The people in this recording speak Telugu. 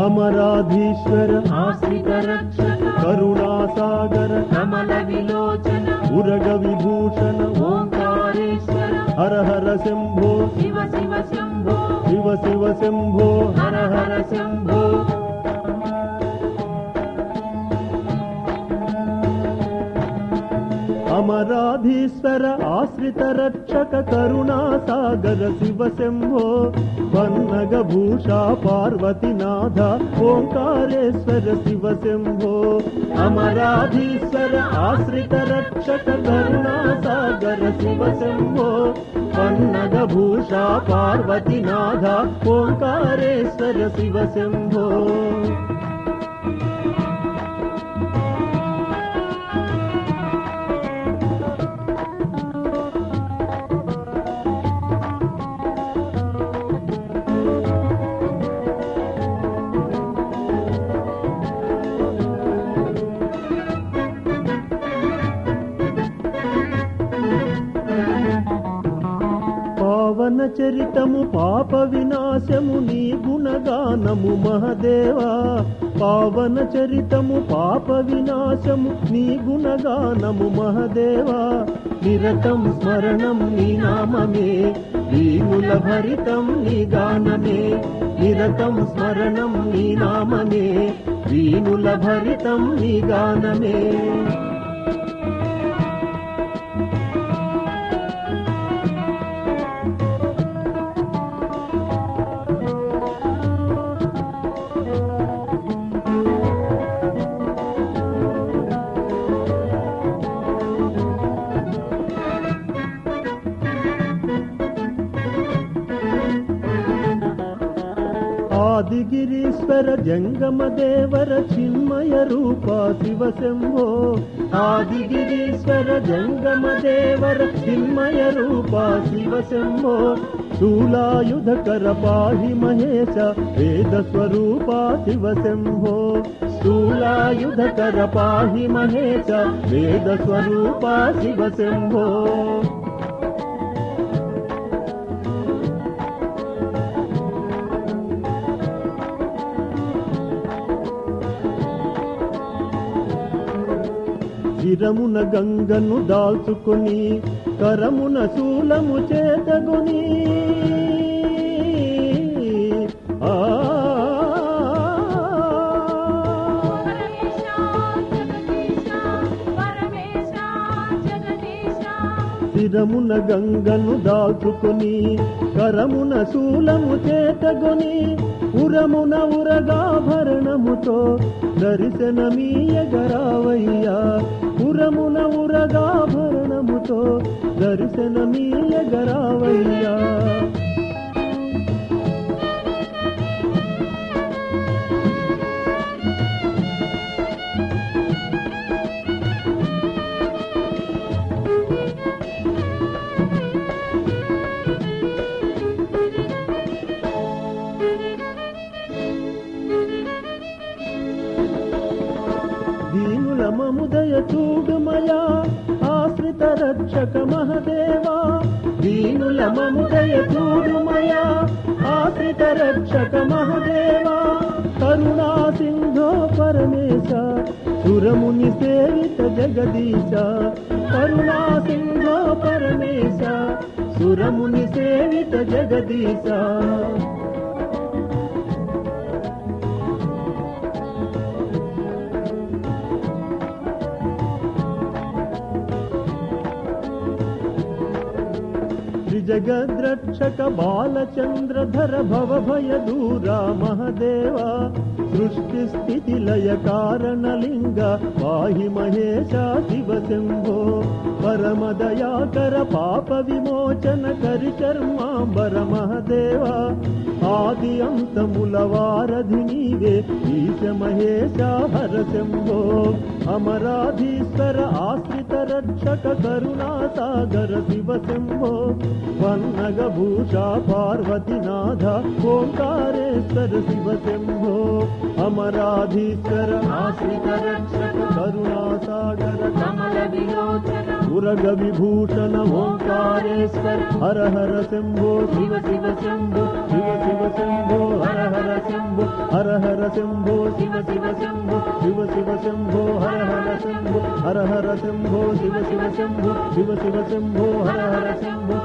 అమరాధీశ్వర ఆశ్రిత రక్షక కరుణాసాగర కమల విలోచన ఉరగ విభూషణ ఓంకారేశ్వర హర హర శంభో శివ శివ శంభో శివ శివ శంభో హర హర శంభో అమరాధీశ్వర ఆశ్రిత రక్షక కరుణాసాగర శివ శంభో పన్నగ భూషా పార్వతీనాథ ఓంకారేశ్వర శివ శంభో అమరాధీశ్వర ఆశ్రిత రక్షక కరుణాసాగర శివ శంభో పన్నగ భూషా పార్వతీనాథ ఓంకారేశ్వర శివ శంభో పావన చరితము పాప వినాశము నీ గుణగానము మహదేవా పావన చరితము పాప వినాశము నీ గుణగానము మహదేవా నిరతం స్మరణం నీ నామమే దీనుల భరితం నీ గానమే నిరతం స్మరణం నీ నామమే దీనుల భరితం నీ గానమే ఆదిగిరీశ్వర జంగమ దేవర చిన్మయ రూప శివ శంభో ఆదిగిరీశ్వర జంగమ దేవర చిన్మయ రూప శివ శంభో శూలాయుధకర పాహి మహేశ వేద స్వరూప శివ శంభో శూలాయుధకర పాహి మహేశ వేద స్వరూప శివ శంభో శిరమున గంగను దాల్చుకొని కరమున శూలము చేతగుని ఆ పరమేశ జగదీశ పరమేశ జగదీశ శిరమున గంగను దాల్చుకొని కరమున శూలము చేతగొని ఉరమున ఉరగాభరణముతో దర్శనమీయగరావయ్యా ఉరమున ఉరగాభరణముతో దర్శనమీయగరావయ్యా దీనుల మముదయ చూడుమయా ఆశ్రిత రక్షక మహదేవా దీనుల మముదయ చూడుమయా ఆశ్రిత రక్షక మహదేవా కరుణా సింధో పరమేశ సురముని సేవిత జగదీశ కరుణా సింధో పరమేశ సురముని సేవిత జగదీశ త్రిజగద్రక్షక బాలచంద్రధర భవ భయ దూరా మహదేవా సృష్టి స్థితి లయ కారణలింగ పాహి మహేశ శివ శంభో పరమ దయాకర పాప విమోచన కరి చర్మాంబర మహదేవా ఆది అంతముల వారధి నీవే ఈశ మహేశ హర శంభో అమరాధీశ్వర ఆశ్రిత రక్షక కరుణా సాగర శివ శంభో వన్నగ భూషా పార్వతీనాథ ఓంకారేశ్వర శివ శంభో అమరాధీశ్వర ఆశ్రిత రక్షక కరుణా సాగర కమల విలోచన ఉరగ విభూషణ ఓంకారేశ్వర హర హర శంభో శివ శివ శంభో శివ శివ శంభో హర హర శంభో హర హర శంభో శివ శివ శంభో శివ శివ శంభో హర హర శంభో హర హర శంభో శివ శివ శంభో శివ శివ శంభో హర హర శంభో